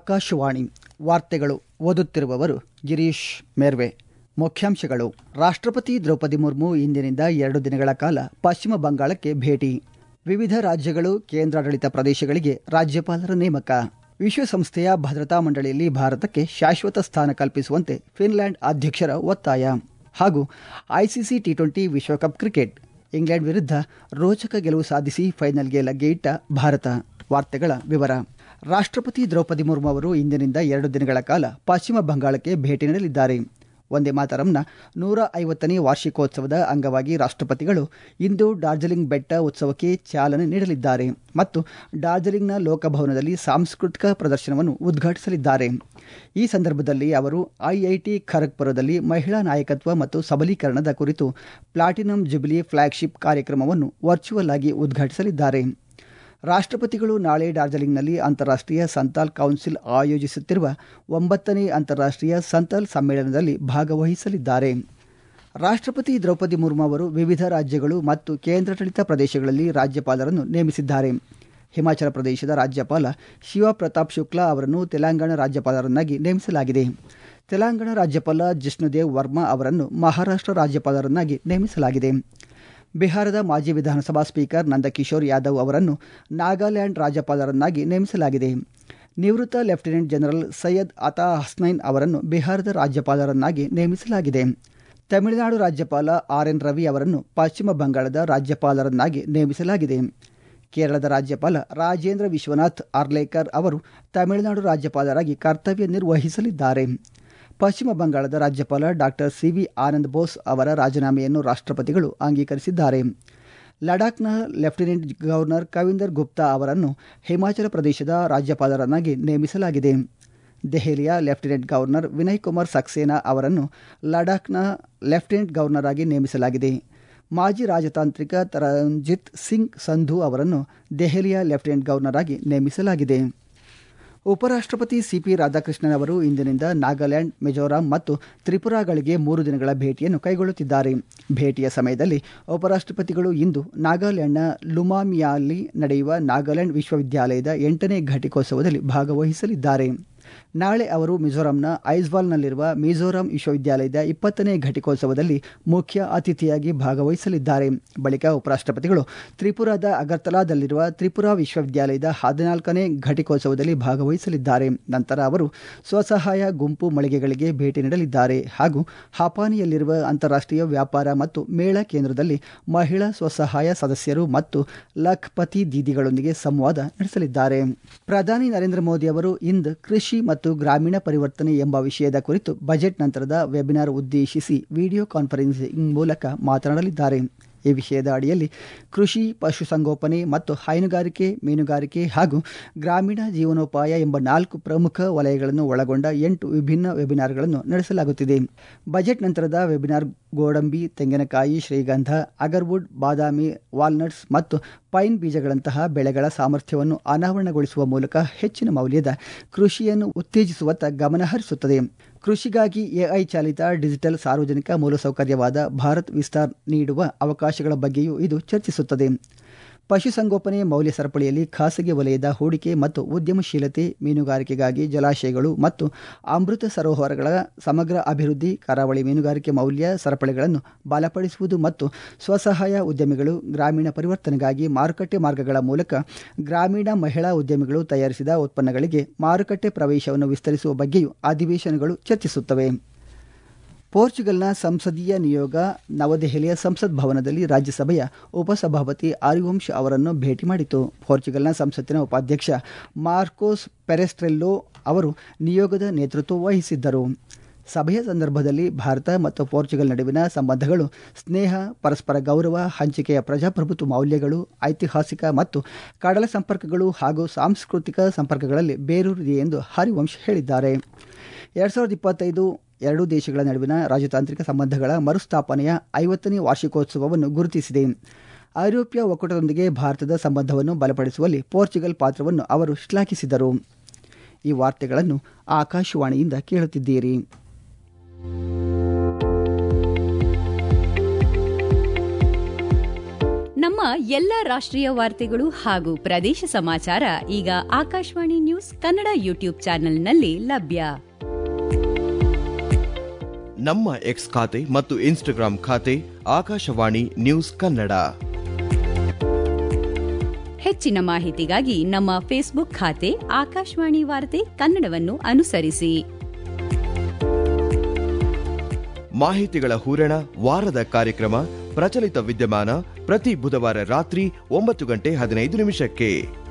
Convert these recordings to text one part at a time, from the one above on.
ಆಕಾಶವಾಣಿ ವಾರ್ತೆಗಳು ಓದುತ್ತಿರುವವರು ಗಿರೀಶ್ ಮೇರ್ವೆ ಮುಖ್ಯಾಂಶಗಳು ರಾಷ್ಟ್ರಪತಿ ದ್ರೌಪದಿ ಮುರ್ಮು ಇಂದಿನಿಂದ ಎರಡು ದಿನಗಳ ಕಾಲ ಪಶ್ಚಿಮ ಬಂಗಾಳಕ್ಕೆ ಭೇಟಿ ವಿವಿಧ ರಾಜ್ಯಗಳು ಕೇಂದ್ರಾಡಳಿತ ಪ್ರದೇಶಗಳಿಗೆ ರಾಜ್ಯಪಾಲರ ನೇಮಕ ವಿಶ್ವಸಂಸ್ಥೆಯ ಭದ್ರತಾ ಮಂಡಳಿಯಲ್ಲಿ ಭಾರತಕ್ಕೆ ಶಾಶ್ವತ ಸ್ಥಾನ ಕಲ್ಪಿಸುವಂತೆ ಫಿನ್ಲ್ಯಾಂಡ್ ಅಧ್ಯಕ್ಷರ ಒತ್ತಾಯ ಹಾಗೂ ಐಸಿಸಿ ಟಿ ಟ್ವೆಂಟಿ ವಿಶ್ವಕಪ್ ಕ್ರಿಕೆಟ್ ಇಂಗ್ಲೆಂಡ್ ವಿರುದ್ಧ ರೋಚಕ ಗೆಲುವು ಸಾಧಿಸಿ ಫೈನಲ್ಗೆ ಲಗ್ಗೆಯಿಟ್ಟ ಭಾರತ ವಾರ್ತೆಗಳ ವಿವರ ರಾಷ್ಟ್ರಪತಿ ದ್ರೌಪದಿ ಮುರ್ಮು ಅವರು ಇಂದಿನಿಂದ ಎರಡು ದಿನಗಳ ಕಾಲ ಪಶ್ಚಿಮ ಬಂಗಾಳಕ್ಕೆ ಭೇಟಿ ನೀಡಲಿದ್ದಾರೆ ಒಂದೇ ಮಾತರಂನ ನೂರ ಐವತ್ತನೇ ವಾರ್ಷಿಕೋತ್ಸವದ ಅಂಗವಾಗಿ ರಾಷ್ಟ್ರಪತಿಗಳು ಇಂದು ಡಾರ್ಜಿಲಿಂಗ್ ಬೆಟ್ಟ ಉತ್ಸವಕ್ಕೆ ಚಾಲನೆ ನೀಡಲಿದ್ದಾರೆ ಮತ್ತು ಡಾರ್ಜಿಲಿಂಗ್ನ ಲೋಕಭವನದಲ್ಲಿ ಸಾಂಸ್ಕೃತಿಕ ಪ್ರದರ್ಶನವನ್ನು ಉದ್ಘಾಟಿಸಲಿದ್ದಾರೆ ಈ ಸಂದರ್ಭದಲ್ಲಿ ಅವರು ಐಐಟಿ ಖರಗ್ಪುರದಲ್ಲಿ ಮಹಿಳಾ ನಾಯಕತ್ವ ಮತ್ತು ಸಬಲೀಕರಣದ ಕುರಿತು ಪ್ಲಾಟಿನಂ ಜುಬಿಲಿ ಫ್ಲಾಗ್ಶಿಪ್ ಕಾರ್ಯಕ್ರಮವನ್ನು ವರ್ಚುವಲ್ ಆಗಿ ಉದ್ಘಾಟಿಸಲಿದ್ದಾರೆ ರಾಷ್ಟ್ರಪತಿಗಳು ನಾಳೆ ಡಾರ್ಜಿಲಿಂಗ್ನಲ್ಲಿ ಅಂತಾರಾಷ್ಟ್ರೀಯ ಸಂತಾಲ್ ಕೌನ್ಸಿಲ್ ಆಯೋಜಿಸುತ್ತಿರುವ ಒಂಬತ್ತನೇ ಅಂತಾರಾಷ್ಟ್ರೀಯ ಸಂತಾಲ್ ಸಮ್ಮೇಳನದಲ್ಲಿ ಭಾಗವಹಿಸಲಿದ್ದಾರೆ ರಾಷ್ಟ್ರಪತಿ ದ್ರೌಪದಿ ಮುರ್ಮು ಅವರು ವಿವಿಧ ರಾಜ್ಯಗಳು ಮತ್ತು ಕೇಂದ್ರಾಡಳಿತ ಪ್ರದೇಶಗಳಲ್ಲಿ ರಾಜ್ಯಪಾಲರನ್ನು ನೇಮಿಸಿದ್ದಾರೆ ಹಿಮಾಚಲ ಪ್ರದೇಶದ ರಾಜ್ಯಪಾಲ ಶಿವ ಪ್ರತಾಪ್ ಶುಕ್ಲಾ ಅವರನ್ನು ತೆಲಂಗಾಣ ರಾಜ್ಯಪಾಲರನ್ನಾಗಿ ನೇಮಿಸಲಾಗಿದೆ ತೆಲಂಗಾಣ ರಾಜ್ಯಪಾಲ ಜಿಷ್ಣುದೇವ್ ವರ್ಮಾ ಅವರನ್ನು ಮಹಾರಾಷ್ಟ್ರ ರಾಜ್ಯಪಾಲರನ್ನಾಗಿ ನೇಮಿಸಲಾಗಿದೆ ಬಿಹಾರದ ಮಾಜಿ ವಿಧಾನಸಭಾ ಸ್ಪೀಕರ್ ನಂದಕಿಶೋರ್ ಯಾದವ್ ಅವರನ್ನು ನಾಗಾಲ್ಯಾಂಡ್ ರಾಜ್ಯಪಾಲರನ್ನಾಗಿ ನೇಮಿಸಲಾಗಿದೆ ನಿವೃತ್ತ ಲೆಫ್ಟಿನೆಂಟ್ ಜನರಲ್ ಸೈಯದ್ ಅತಾ ಹಸ್ನೈನ್ ಅವರನ್ನು ಬಿಹಾರದ ರಾಜ್ಯಪಾಲರನ್ನಾಗಿ ನೇಮಿಸಲಾಗಿದೆ ತಮಿಳುನಾಡು ರಾಜ್ಯಪಾಲ ಆರ್ ಎನ್ ರವಿ ಅವರನ್ನು ಪಶ್ಚಿಮ ಬಂಗಾಳದ ರಾಜ್ಯಪಾಲರನ್ನಾಗಿ ನೇಮಿಸಲಾಗಿದೆ ಕೇರಳದ ರಾಜ್ಯಪಾಲ ರಾಜೇಂದ್ರ ವಿಶ್ವನಾಥ್ ಆರ್ಲೇಕರ್ ಅವರು ತಮಿಳುನಾಡು ರಾಜ್ಯಪಾಲರಾಗಿ ಕರ್ತವ್ಯ ನಿರ್ವಹಿಸಲಿದ್ದಾರೆ ಪಶ್ಚಿಮ ಬಂಗಾಳದ ರಾಜ್ಯಪಾಲ ಡಾಕ್ಟರ್ ಸಿವಿ ಆನಂದ್ ಬೋಸ್ ಅವರ ರಾಜೀನಾಮೆಯನ್ನು ರಾಷ್ಟ್ರಪತಿಗಳು ಅಂಗೀಕರಿಸಿದ್ದಾರೆ ಲಡಾಖ್ನ ಲೆಫ್ಟಿನೆಂಟ್ ಗವರ್ನರ್ ಕವಿಂದರ್ ಗುಪ್ತಾ ಅವರನ್ನು ಹಿಮಾಚಲ ಪ್ರದೇಶದ ರಾಜ್ಯಪಾಲರನ್ನಾಗಿ ನೇಮಿಸಲಾಗಿದೆ ದೆಹಲಿಯ ಲೆಫ್ಟಿನೆಂಟ್ ಗವರ್ನರ್ ವಿನಯ್ ಕುಮಾರ್ ಸಕ್ಸೇನಾ ಅವರನ್ನು ಲಡಾಖ್ನ ಲೆಫ್ಟಿನೆಂಟ್ ಗವರ್ನರ್ ಆಗಿ ನೇಮಿಸಲಾಗಿದೆ ಮಾಜಿ ರಾಜತಾಂತ್ರಿಕ ತರಂಜಿತ್ ಸಿಂಗ್ ಸಂಧು ಅವರನ್ನು ದೆಹಲಿಯ ಲೆಫ್ಟಿನೆಂಟ್ ಗವರ್ನರ್ ಆಗಿ ನೇಮಿಸಲಾಗಿದೆ ಉಪರಾಷ್ಟ್ರಪತಿ ಸಿಪಿ ರಾಧಾಕೃಷ್ಣನ್ ಅವರು ಇಂದಿನಿಂದ ನಾಗಾಲ್ಯಾಂಡ್ ಮಿಜೋರಾಂ ಮತ್ತು ತ್ರಿಪುರಾಗಳಿಗೆ ಮೂರು ದಿನಗಳ ಭೇಟಿಯನ್ನು ಕೈಗೊಳ್ಳುತ್ತಿದ್ದಾರೆ ಭೇಟಿಯ ಸಮಯದಲ್ಲಿ ಉಪರಾಷ್ಟ್ರಪತಿಗಳು ಇಂದು ನಾಗಾಲ್ಯಾಂಡ್ನ ಲುಮಾಮಿಯಲ್ಲಿ ನಡೆಯುವ ನಾಗಾಲ್ಯಾಂಡ್ ವಿಶ್ವವಿದ್ಯಾಲಯದ ಎಂಟನೇ ಘಟಿಕೋತ್ಸವದಲ್ಲಿ ಭಾಗವಹಿಸಲಿದ್ದಾರೆ ನಾಳೆ ಅವರು ಮಿಜೋರಾಂನ ಐಜ್ವಾಲ್ನಲ್ಲಿರುವ ಮಿಜೋರಾಂ ವಿಶ್ವವಿದ್ಯಾಲಯದ ಇಪ್ಪತ್ತನೇ ಘಟಿಕೋತ್ಸವದಲ್ಲಿ ಮುಖ್ಯ ಅತಿಥಿಯಾಗಿ ಭಾಗವಹಿಸಲಿದ್ದಾರೆ ಬಳಿಕ ಉಪರಾಷ್ಟ್ರಪತಿಗಳು ತ್ರಿಪುರಾದ ಅಗರ್ತಲಾದಲ್ಲಿರುವ ತ್ರಿಪುರಾ ವಿಶ್ವವಿದ್ಯಾಲಯದ ಹದಿನಾಲ್ಕನೇ ಘಟಿಕೋತ್ಸವದಲ್ಲಿ ಭಾಗವಹಿಸಲಿದ್ದಾರೆ ನಂತರ ಅವರು ಸ್ವಸಹಾಯ ಗುಂಪು ಮಳಿಗೆಗಳಿಗೆ ಭೇಟಿ ನೀಡಲಿದ್ದಾರೆ ಹಾಗೂ ಹಪಾನಿಯಲ್ಲಿರುವ ಅಂತಾರಾಷ್ಟ್ರೀಯ ವ್ಯಾಪಾರ ಮತ್ತು ಮೇಳ ಕೇಂದ್ರದಲ್ಲಿ ಮಹಿಳಾ ಸ್ವಸಹಾಯ ಸದಸ್ಯರು ಮತ್ತು ಲಖ್ಪತಿ ದೀದಿಗಳೊಂದಿಗೆ ಸಂವಾದ ನಡೆಸಲಿದ್ದಾರೆ ಪ್ರಧಾನಿ ನರೇಂದ್ರ ಮೋದಿ ಅವರು ಇಂದು ಕೃಷಿ ಮತ್ತು ಗ್ರಾಮೀಣ ಪರಿವರ್ತನೆ ಎಂಬ ವಿಷಯದ ಕುರಿತು ಬಜೆಟ್ ನಂತರದ ವೆಬಿನಾರ್ ಉದ್ದೇಶಿಸಿ ವಿಡಿಯೋ ಕಾನ್ಫರೆನ್ಸಿಂಗ್ ಮೂಲಕ ಮಾತನಾಡಲಿದ್ದಾರೆ ಈ ವಿಷಯದ ಅಡಿಯಲ್ಲಿ ಕೃಷಿ ಪಶುಸಂಗೋಪನೆ ಮತ್ತು ಹೈನುಗಾರಿಕೆ ಮೀನುಗಾರಿಕೆ ಹಾಗೂ ಗ್ರಾಮೀಣ ಜೀವನೋಪಾಯ ಎಂಬ ನಾಲ್ಕು ಪ್ರಮುಖ ವಲಯಗಳನ್ನು ಒಳಗೊಂಡ ಎಂಟು ವಿಭಿನ್ನ ವೆಬಿನಾರ್ಗಳನ್ನು ನಡೆಸಲಾಗುತ್ತಿದೆ ಬಜೆಟ್ ನಂತರದ ವೆಬಿನಾರ್ ಗೋಡಂಬಿ ತೆಂಗಿನಕಾಯಿ ಶ್ರೀಗಂಧ ಅಗರ್ವುಡ್ ಬಾದಾಮಿ ವಾಲ್ನಟ್ಸ್ ಮತ್ತು ಪೈನ್ ಬೀಜಗಳಂತಹ ಬೆಳೆಗಳ ಸಾಮರ್ಥ್ಯವನ್ನು ಅನಾವರಣಗೊಳಿಸುವ ಮೂಲಕ ಹೆಚ್ಚಿನ ಮೌಲ್ಯದ ಕೃಷಿಯನ್ನು ಉತ್ತೇಜಿಸುವತ್ತ ಗಮನ ಹರಿಸುತ್ತದೆ ಕೃಷಿಗಾಗಿ ಎಐ ಚಾಲಿತ ಡಿಜಿಟಲ್ ಸಾರ್ವಜನಿಕ ಮೂಲಸೌಕರ್ಯವಾದ ಭಾರತ್ ವಿಸ್ತಾರ್ ನೀಡುವ ಅವಕಾಶಗಳ ಬಗ್ಗೆಯೂ ಇದು ಚರ್ಚಿಸುತ್ತದೆ ಪಶುಸಂಗೋಪನೆ ಮೌಲ್ಯ ಸರಪಳಿಯಲ್ಲಿ ಖಾಸಗಿ ವಲಯದ ಹೂಡಿಕೆ ಮತ್ತು ಉದ್ಯಮಶೀಲತೆ ಮೀನುಗಾರಿಕೆಗಾಗಿ ಜಲಾಶಯಗಳು ಮತ್ತು ಅಮೃತ ಸರೋವರಗಳ ಸಮಗ್ರ ಅಭಿವೃದ್ಧಿ ಕರಾವಳಿ ಮೀನುಗಾರಿಕೆ ಮೌಲ್ಯ ಸರಪಳಿಗಳನ್ನು ಬಲಪಡಿಸುವುದು ಮತ್ತು ಸ್ವಸಹಾಯ ಉದ್ಯಮಿಗಳು ಗ್ರಾಮೀಣ ಪರಿವರ್ತನೆಗಾಗಿ ಮಾರುಕಟ್ಟೆ ಮಾರ್ಗಗಳ ಮೂಲಕ ಗ್ರಾಮೀಣ ಮಹಿಳಾ ಉದ್ಯಮಿಗಳು ತಯಾರಿಸಿದ ಉತ್ಪನ್ನಗಳಿಗೆ ಮಾರುಕಟ್ಟೆ ಪ್ರವೇಶವನ್ನು ವಿಸ್ತರಿಸುವ ಬಗ್ಗೆಯೂ ಅಧಿವೇಶನಗಳು ಚರ್ಚಿಸುತ್ತವೆ ಪೋರ್ಚುಗಲ್ನ ಸಂಸದೀಯ ನಿಯೋಗ ನವದೆಹಲಿಯ ಸಂಸತ್ ಭವನದಲ್ಲಿ ರಾಜ್ಯಸಭೆಯ ಉಪಸಭಾಪತಿ ಆರಿವಂಶ್ ಅವರನ್ನು ಭೇಟಿ ಮಾಡಿತು ಪೋರ್ಚುಗಲ್ನ ಸಂಸತ್ತಿನ ಉಪಾಧ್ಯಕ್ಷ ಮಾರ್ಕೋಸ್ ಪೆರೆಸ್ಟ್ರೆಲ್ಲೋ ಅವರು ನಿಯೋಗದ ನೇತೃತ್ವ ವಹಿಸಿದ್ದರು ಸಭೆಯ ಸಂದರ್ಭದಲ್ಲಿ ಭಾರತ ಮತ್ತು ಪೋರ್ಚುಗಲ್ ನಡುವಿನ ಸಂಬಂಧಗಳು ಸ್ನೇಹ ಪರಸ್ಪರ ಗೌರವ ಹಂಚಿಕೆಯ ಪ್ರಜಾಪ್ರಭುತ್ವ ಮೌಲ್ಯಗಳು ಐತಿಹಾಸಿಕ ಮತ್ತು ಕಡಲ ಸಂಪರ್ಕಗಳು ಹಾಗೂ ಸಾಂಸ್ಕೃತಿಕ ಸಂಪರ್ಕಗಳಲ್ಲಿ ಬೇರೂರಿದೆ ಎಂದು ಹರಿವಂಶ್ ಹೇಳಿದ್ದಾರೆ ಎರಡ್ ಸಾವಿರದ ಇಪ್ಪತ್ತೈದು ಎರಡೂ ದೇಶಗಳ ನಡುವಿನ ರಾಜತಾಂತ್ರಿಕ ಸಂಬಂಧಗಳ ಮರುಸ್ಥಾಪನೆಯ ಐವತ್ತನೇ ವಾರ್ಷಿಕೋತ್ಸವವನ್ನು ಗುರುತಿಸಿದೆ ಐರೋಪ್ಯ ಒಕ್ಕೂಟದೊಂದಿಗೆ ಭಾರತದ ಸಂಬಂಧವನ್ನು ಬಲಪಡಿಸುವಲ್ಲಿ ಪೋರ್ಚುಗಲ್ ಪಾತ್ರವನ್ನು ಅವರು ಶ್ಲಾಘಿಸಿದರು ಈ ವಾರ್ತೆಗಳನ್ನು ಆಕಾಶವಾಣಿಯಿಂದ ಕೇಳುತ್ತಿದ್ದೀರಿ ನಮ್ಮ ಎಲ್ಲ ರಾಷ್ಟ್ರೀಯ ವಾರ್ತೆಗಳು ಹಾಗೂ ಪ್ರದೇಶ ಸಮಾಚಾರ ಈಗ ಆಕಾಶವಾಣಿ ನ್ಯೂಸ್ ಕನ್ನಡ ಯೂಟ್ಯೂಬ್ ಚಾನೆಲ್ನಲ್ಲಿ ಲಭ್ಯ ನಮ್ಮ ಎಕ್ಸ್ ಖಾತೆ ಮತ್ತು ಇನ್ಸ್ಟಾಗ್ರಾಂ ಖಾತೆ ಆಕಾಶವಾಣಿ ನ್ಯೂಸ್ ಕನ್ನಡ ಹೆಚ್ಚಿನ ಮಾಹಿತಿಗಾಗಿ ನಮ್ಮ ಫೇಸ್ಬುಕ್ ಖಾತೆ ಆಕಾಶವಾಣಿ ವಾರ್ತೆ ಕನ್ನಡವನ್ನು ಅನುಸರಿಸಿ ಮಾಹಿತಿಗಳ ಹೂರಣ ವಾರದ ಕಾರ್ಯಕ್ರಮ ಪ್ರಚಲಿತ ವಿದ್ಯಮಾನ ಪ್ರತಿ ಬುಧವಾರ ರಾತ್ರಿ ಒಂಬತ್ತು ಗಂಟೆ ಹದಿನೈದು ನಿಮಿಷಕ್ಕೆ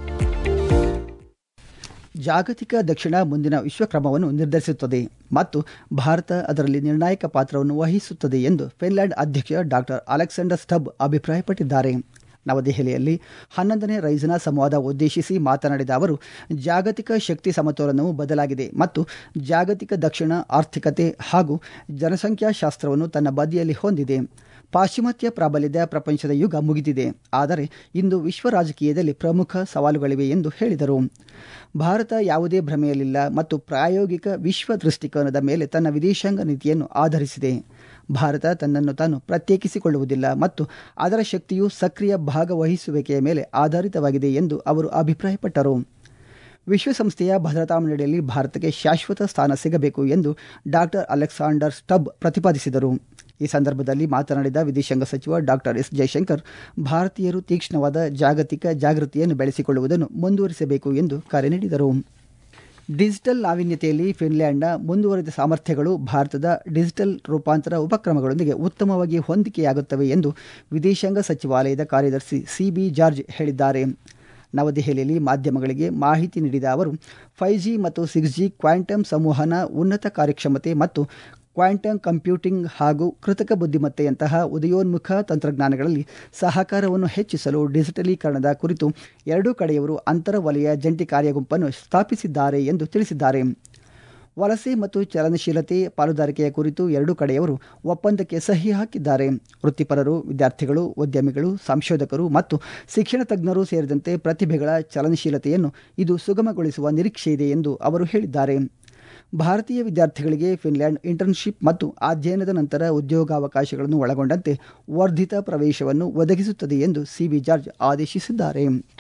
ಜಾಗತಿಕ ದಕ್ಷಿಣ ಮುಂದಿನ ವಿಶ್ವಕ್ರಮವನ್ನು ನಿರ್ಧರಿಸುತ್ತದೆ ಮತ್ತು ಭಾರತ ಅದರಲ್ಲಿ ನಿರ್ಣಾಯಕ ಪಾತ್ರವನ್ನು ವಹಿಸುತ್ತದೆ ಎಂದು ಫಿನ್ಲ್ಯಾಂಡ್ ಅಧ್ಯಕ್ಷ ಡಾಕ್ಟರ್ ಅಲೆಕ್ಸಾಂಡರ್ ಸ್ಟಬ್ ಅಭಿಪ್ರಾಯಪಟ್ಟಿದ್ದಾರೆ ನವದೆಹಲಿಯಲ್ಲಿ ಹನ್ನೊಂದನೇ ರೈಸಿನಾ ಸಂವಾದ ಉದ್ದೇಶಿಸಿ ಮಾತನಾಡಿದ ಅವರು ಜಾಗತಿಕ ಶಕ್ತಿ ಸಮತೋಲನವು ಬದಲಾಗಿದೆ ಮತ್ತು ಜಾಗತಿಕ ದಕ್ಷಿಣ ಆರ್ಥಿಕತೆ ಹಾಗೂ ಜನಸಂಖ್ಯಾಶಾಸ್ತ್ರವನ್ನು ತನ್ನ ಬದಿಯಲ್ಲಿ ಹೊಂದಿದೆ ಪಾಶ್ಚಿಮಾತ್ಯ ಪ್ರಾಬಲ್ಯದ ಪ್ರಪಂಚದ ಯುಗ ಮುಗಿದಿದೆ ಆದರೆ ಇಂದು ವಿಶ್ವ ರಾಜಕೀಯದಲ್ಲಿ ಪ್ರಮುಖ ಸವಾಲುಗಳಿವೆ ಎಂದು ಹೇಳಿದರು ಭಾರತ ಯಾವುದೇ ಭ್ರಮೆಯಲ್ಲಿಲ್ಲ ಮತ್ತು ಪ್ರಾಯೋಗಿಕ ವಿಶ್ವ ದೃಷ್ಟಿಕೋನದ ಮೇಲೆ ತನ್ನ ವಿದೇಶಾಂಗ ನೀತಿಯನ್ನು ಆಧರಿಸಿದೆ ಭಾರತ ತನ್ನನ್ನು ತಾನು ಪ್ರತ್ಯೇಕಿಸಿಕೊಳ್ಳುವುದಿಲ್ಲ ಮತ್ತು ಅದರ ಶಕ್ತಿಯು ಸಕ್ರಿಯ ಭಾಗವಹಿಸುವಿಕೆಯ ಮೇಲೆ ಆಧಾರಿತವಾಗಿದೆ ಎಂದು ಅವರು ಅಭಿಪ್ರಾಯಪಟ್ಟರು ವಿಶ್ವಸಂಸ್ಥೆಯ ಭದ್ರತಾ ಮಂಡಳಿಯಲ್ಲಿ ಭಾರತಕ್ಕೆ ಶಾಶ್ವತ ಸ್ಥಾನ ಸಿಗಬೇಕು ಎಂದು ಡಾಕ್ಟರ್ ಅಲೆಕ್ಸಾಂಡರ್ ಸ್ಟಬ್ ಪ್ರತಿಪಾದಿಸಿದರು ಈ ಸಂದರ್ಭದಲ್ಲಿ ಮಾತನಾಡಿದ ವಿದೇಶಾಂಗ ಸಚಿವ ಡಾಕ್ಟರ್ ಎಸ್ ಜೈಶಂಕರ್ ಭಾರತೀಯರು ತೀಕ್ಷ್ಣವಾದ ಜಾಗತಿಕ ಜಾಗೃತಿಯನ್ನು ಬೆಳೆಸಿಕೊಳ್ಳುವುದನ್ನು ಮುಂದುವರಿಸಬೇಕು ಎಂದು ಕರೆ ನೀಡಿದರು ಡಿಜಿಟಲ್ ನಾವೀನ್ಯತೆಯಲ್ಲಿ ಫಿನ್ಲ್ಯಾಂಡ್ನ ಮುಂದುವರಿದ ಸಾಮರ್ಥ್ಯಗಳು ಭಾರತದ ಡಿಜಿಟಲ್ ರೂಪಾಂತರ ಉಪಕ್ರಮಗಳೊಂದಿಗೆ ಉತ್ತಮವಾಗಿ ಹೊಂದಿಕೆಯಾಗುತ್ತವೆ ಎಂದು ವಿದೇಶಾಂಗ ಸಚಿವಾಲಯದ ಕಾರ್ಯದರ್ಶಿ ಸಿಬಿ ಜಾರ್ಜ್ ಹೇಳಿದ್ದಾರೆ ನವದೆಹಲಿಯಲ್ಲಿ ಮಾಧ್ಯಮಗಳಿಗೆ ಮಾಹಿತಿ ನೀಡಿದ ಅವರು ಫೈವ್ ಜಿ ಮತ್ತು ಸಿಕ್ಸ್ ಜಿ ಕ್ವಾಂಟಮ್ ಸಂವಹನ ಉನ್ನತ ಕಾರ್ಯಕ್ಷಮತೆ ಮತ್ತು ಕ್ವಾಂಟಮ್ ಕಂಪ್ಯೂಟಿಂಗ್ ಹಾಗೂ ಕೃತಕ ಬುದ್ಧಿಮತ್ತೆಯಂತಹ ಉದಯೋನ್ಮುಖ ತಂತ್ರಜ್ಞಾನಗಳಲ್ಲಿ ಸಹಕಾರವನ್ನು ಹೆಚ್ಚಿಸಲು ಡಿಜಿಟಲೀಕರಣದ ಕುರಿತು ಎರಡೂ ಕಡೆಯವರು ಅಂತರ ವಲಯ ಜಂಟಿ ಕಾರ್ಯಗುಂಪನ್ನು ಸ್ಥಾಪಿಸಿದ್ದಾರೆ ಎಂದು ತಿಳಿಸಿದ್ದಾರೆ ವಲಸೆ ಮತ್ತು ಚಲನಶೀಲತೆ ಪಾಲುದಾರಿಕೆಯ ಕುರಿತು ಎರಡೂ ಕಡೆಯವರು ಒಪ್ಪಂದಕ್ಕೆ ಸಹಿ ಹಾಕಿದ್ದಾರೆ ವೃತ್ತಿಪರರು ವಿದ್ಯಾರ್ಥಿಗಳು ಉದ್ಯಮಿಗಳು ಸಂಶೋಧಕರು ಮತ್ತು ಶಿಕ್ಷಣ ತಜ್ಞರು ಸೇರಿದಂತೆ ಪ್ರತಿಭೆಗಳ ಚಲನಶೀಲತೆಯನ್ನು ಇದು ಸುಗಮಗೊಳಿಸುವ ನಿರೀಕ್ಷೆಯಿದೆ ಎಂದು ಅವರು ಹೇಳಿದ್ದಾರೆ ಭಾರತೀಯ ವಿದ್ಯಾರ್ಥಿಗಳಿಗೆ ಫಿನ್ಲ್ಯಾಂಡ್ ಇಂಟರ್ನ್ಶಿಪ್ ಮತ್ತು ಅಧ್ಯಯನದ ನಂತರ ಉದ್ಯೋಗಾವಕಾಶಗಳನ್ನು ಒಳಗೊಂಡಂತೆ ವರ್ಧಿತ ಪ್ರವೇಶವನ್ನು ಒದಗಿಸುತ್ತದೆ ಎಂದು ಸಿಬಿ ಜಾರ್ಜ್ ಆದೇಶಿಸಿದ್ದಾರೆ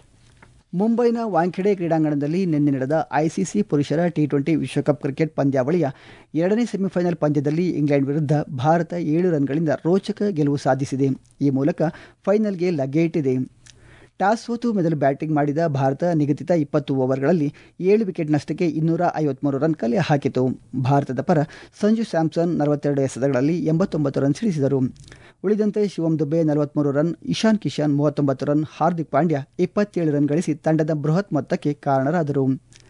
ಮುಂಬೈನ ವಾಂಖೆಡೆ ಕ್ರೀಡಾಂಗಣದಲ್ಲಿ ನಿನ್ನೆ ನಡೆದ ಐಸಿಸಿ ಪುರುಷರ ಟಿ ಟ್ವೆಂಟಿ ವಿಶ್ವಕಪ್ ಕ್ರಿಕೆಟ್ ಪಂದ್ಯಾವಳಿಯ ಎರಡನೇ ಸೆಮಿಫೈನಲ್ ಪಂದ್ಯದಲ್ಲಿ ಇಂಗ್ಲೆಂಡ್ ವಿರುದ್ಧ ಭಾರತ ಏಳು ರನ್ಗಳಿಂದ ರೋಚಕ ಗೆಲುವು ಸಾಧಿಸಿದೆ ಈ ಮೂಲಕ ಫೈನಲ್ಗೆ ಲಗ್ಗೆಯಿಟ್ಟಿದೆ ಟಾಸ್ ಸೋತು ಮೊದಲು ಬ್ಯಾಟಿಂಗ್ ಮಾಡಿದ ಭಾರತ ನಿಗದಿತ ಇಪ್ಪತ್ತು ಓವರ್ಗಳಲ್ಲಿ ಏಳು ವಿಕೆಟ್ ನಷ್ಟಕ್ಕೆ ಇನ್ನೂರ ಐವತ್ಮೂರು ರನ್ ಕಲೆ ಹಾಕಿತು ಭಾರತದ ಪರ ಸಂಜು ಸ್ಯಾಮ್ಸನ್ ನಲವತ್ತೆರಡು ಎಸೆತಗಳಲ್ಲಿ ಎಂಬತ್ತೊಂಬತ್ತು ರನ್ ಸಿಡಿಸಿದರು ಉಳಿದಂತೆ ಶಿವಂ ದುಬೆ ನಲವತ್ಮೂರು ರನ್ ಇಶಾನ್ ಕಿಶನ್ ಮೂವತ್ತೊಂಬತ್ತು ರನ್ ಹಾರ್ದಿಕ್ ಪಾಂಡ್ಯ ಇಪ್ಪತ್ತೇಳು ರನ್ ಗಳಿಸಿ ತಂಡದ ಬೃಹತ್ ಮೊತ್ತಕ್ಕೆ ಕಾರಣರಾದರು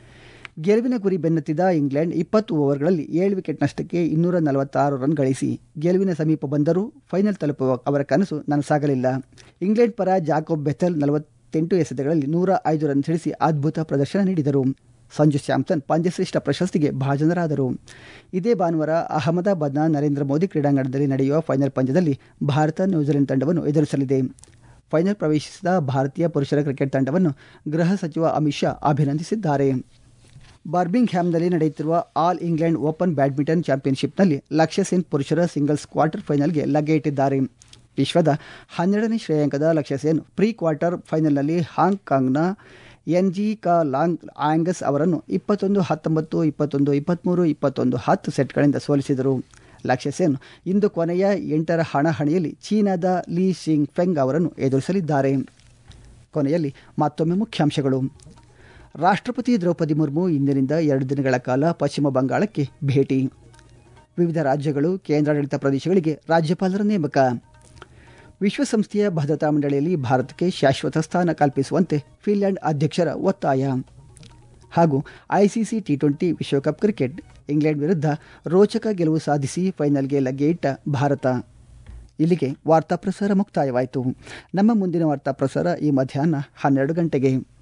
ಗೆಲುವಿನ ಗುರಿ ಬೆನ್ನತ್ತಿದ ಇಂಗ್ಲೆಂಡ್ ಇಪ್ಪತ್ತು ಓವರ್ಗಳಲ್ಲಿ ಏಳು ವಿಕೆಟ್ ನಷ್ಟಕ್ಕೆ ಇನ್ನೂರ ನಲವತ್ತಾರು ರನ್ ಗಳಿಸಿ ಗೆಲುವಿನ ಸಮೀಪ ಬಂದರೂ ಫೈನಲ್ ತಲುಪುವ ಅವರ ಕನಸು ನನಸಾಗಲಿಲ್ಲ ಇಂಗ್ಲೆಂಡ್ ಪರ ಜಾಕೋಬ್ ಬೆಥಲ್ ನಲವತ್ತೆಂಟು ಎಸೆತಗಳಲ್ಲಿ ನೂರ ಐದು ರನ್ ಸಿಡಿಸಿ ಅದ್ಭುತ ಪ್ರದರ್ಶನ ನೀಡಿದರು ಸಂಜು ಸ್ಯಾಮ್ಸನ್ ಪಂದ್ಯಶ್ರೇಷ್ಠ ಪ್ರಶಸ್ತಿಗೆ ಭಾಜನರಾದರು ಇದೇ ಭಾನುವಾರ ಅಹಮದಾಬಾದ್ನ ನರೇಂದ್ರ ಮೋದಿ ಕ್ರೀಡಾಂಗಣದಲ್ಲಿ ನಡೆಯುವ ಫೈನಲ್ ಪಂದ್ಯದಲ್ಲಿ ಭಾರತ ನ್ಯೂಜಿಲೆಂಡ್ ತಂಡವನ್ನು ಎದುರಿಸಲಿದೆ ಫೈನಲ್ ಪ್ರವೇಶಿಸಿದ ಭಾರತೀಯ ಪುರುಷರ ಕ್ರಿಕೆಟ್ ತಂಡವನ್ನು ಗೃಹ ಸಚಿವ ಅಮಿತ್ ಶಾ ಅಭಿನಂದಿಸಿದ್ದಾರೆ ಬರ್ಮಿಂಗ್ ಹ್ಯಾಮ್ನಲ್ಲಿ ನಡೆಯುತ್ತಿರುವ ಆಲ್ ಇಂಗ್ಲೆಂಡ್ ಓಪನ್ ಬ್ಯಾಡ್ಮಿಂಟನ್ ಚಾಂಪಿಯನ್ಶಿಪ್ನಲ್ಲಿ ಲಕ್ಷ್ಯ ಸೇನ್ ಪುರುಷರ ಸಿಂಗಲ್ಸ್ ಕ್ವಾರ್ಟರ್ ಫೈನಲ್ಗೆ ಲಗ್ಗೆ ಇಟ್ಟಿದ್ದಾರೆ ವಿಶ್ವದ ಹನ್ನೆರಡನೇ ಶ್ರೇಯಾಂಕದ ಲಕ್ಷ್ಯ ಸೇನ್ ಪ್ರೀ ಕ್ವಾರ್ಟರ್ ಫೈನಲ್ನಲ್ಲಿ ಹಾಂಗ್ಕಾಂಗ್ನ Ng Ka Long Angus ಅವರನ್ನು ಇಪ್ಪತ್ತೊಂದು ಹತ್ತೊಂಬತ್ತು ಇಪ್ಪತ್ತೊಂದು ಇಪ್ಪತ್ತ್ಮೂರು ಇಪ್ಪತ್ತೊಂದು ಹತ್ತು ಸೆಟ್ಗಳಿಂದ ಸೋಲಿಸಿದರು ಲಕ್ಷ್ಯ ಸೇನ್ ಇಂದು ಕೊನೆಯ ಎಂಟರ ಹಣಾಹಣಿಯಲ್ಲಿ ಚೀನಾದ ಲೀ ಶಿಂಗ್ ಫೆಂಗ್ ಅವರನ್ನು ಎದುರಿಸಲಿದ್ದಾರೆ ಕೊನೆಯಲ್ಲಿ ಮತ್ತೊಮ್ಮೆ ಮುಖ್ಯಾಂಶಗಳು ರಾಷ್ಟ್ರಪತಿ ದ್ರೌಪದಿ ಮುರ್ಮು ಇಂದಿನಿಂದ ಎರಡು ದಿನಗಳ ಕಾಲ ಪಶ್ಚಿಮ ಬಂಗಾಳಕ್ಕೆ ಭೇಟಿ ವಿವಿಧ ರಾಜ್ಯಗಳು ಕೇಂದ್ರಾಡಳಿತ ಪ್ರದೇಶಗಳಿಗೆ ರಾಜ್ಯಪಾಲರ ನೇಮಕ ವಿಶ್ವಸಂಸ್ಥೆಯ ಭದ್ರತಾ ಮಂಡಳಿಯಲ್ಲಿ ಭಾರತಕ್ಕೆ ಶಾಶ್ವತ ಸ್ಥಾನ ಕಲ್ಪಿಸುವಂತೆ ಫಿನ್ಲ್ಯಾಂಡ್ ಅಧ್ಯಕ್ಷರ ಒತ್ತಾಯ ಹಾಗೂ ಐಸಿಸಿ ಟಿ ಟ್ವೆಂಟಿ ವಿಶ್ವಕಪ್ ಕ್ರಿಕೆಟ್ ಇಂಗ್ಲೆಂಡ್ ವಿರುದ್ಧ ರೋಚಕ ಗೆಲುವು ಸಾಧಿಸಿ ಫೈನಲ್ಗೆ ಲಗ್ಗೆ ಇಟ್ಟ ಭಾರತ ಇಲ್ಲಿಗೆ ವಾರ್ತಾ ಪ್ರಸಾರ ಮುಕ್ತಾಯವಾಯಿತು ನಮ್ಮ ಮುಂದಿನ ವಾರ್ತಾ ಪ್ರಸಾರ ಈ ಮಧ್ಯಾಹ್ನ ಹನ್ನೆರಡು ಗಂಟೆಗೆ